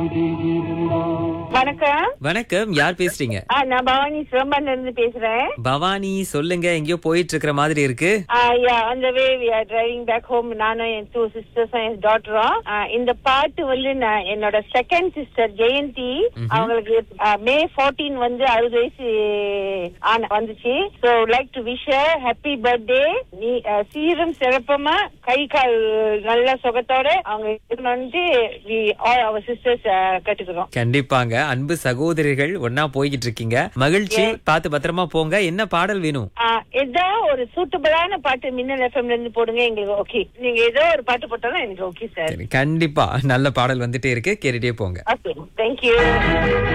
வணக்கம் வணக்கம் யார் பேசுறீங்க ஆ, நான் பவானி சிவம்பன்ல இருந்து பேசுறேன் பவானி சொல்லுங்க எங்கேயோ போயிட்டு இருக்கிற மாதிரி இருக்கு அந்த way V R driving back home நானும் என் டூ சிஸ்டர்ஸும் என் டாட்டரும் இந்த பாட்டு வந்து நான் என்னோட செகண்ட் சிஸ்டர் ஜெயந்தி அவங்களுக்கு மே 14 வந்து அறுபது வயசு ஆன வந்துச்சு so like to wish happy birthday நீ ஆ, சீரும் சிறப்பமா கை கால் நல்ல சுகத்தோட அவங்க இருக்கணும்னு அவர் சிஸ்டர்ஸ் கட்டுக்கிறோம் கண்டிப்பாங்க அன்பு சகோதரிகள் ஒன்னா போய்கிட்டு இருக்கீங்க மகிழ்ச்சி பார்த்து பத்திரமா போங்க என்ன பாடல் வேணும் ஆ, ஏதோ ஒரு சூட்டபிளான பாட்டு மின்னல் எஃப்எம்ல இருந்து போடுங்க எங்களுக்கு ஓகே நீங்க ஏதோ ஒரு பாட்டு போட்டாலும் எனக்கு ஓகே சார் சரி, கண்டிப்பா நல்ல பாடல் வந்துட்டே இருக்கு கேட்டுட்டே போங்க ஓகே தேங்க்யூ